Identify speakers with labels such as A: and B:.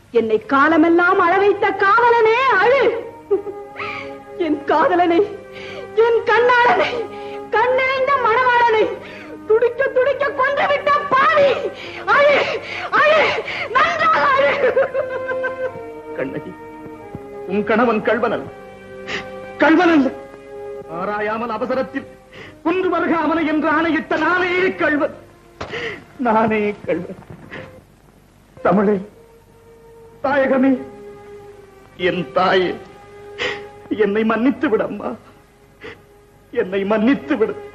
A: என்னை காலமெல்லாம் அழ வைத்த காதலனே அழு என் காதலனை என் கண்ணாளனை கண்ணிறைந்த மணவாளனை துடிக்க துடிக்க கொன்று விட்ட பாவி அழு அழு நன்றாக அழு
B: கண்ணகி உன் கணவன் கள்வனல் கள்வனல் ஆராயாமல் அவசரத்தில் குன்று வருகாமலை என்று ஆணையிட்ட நானே கள்வன் நானே கள்வன் தமிழே தாயகமே என் தாயே என்னை மன்னித்து விடம்மா என்னை மன்னித்து விடு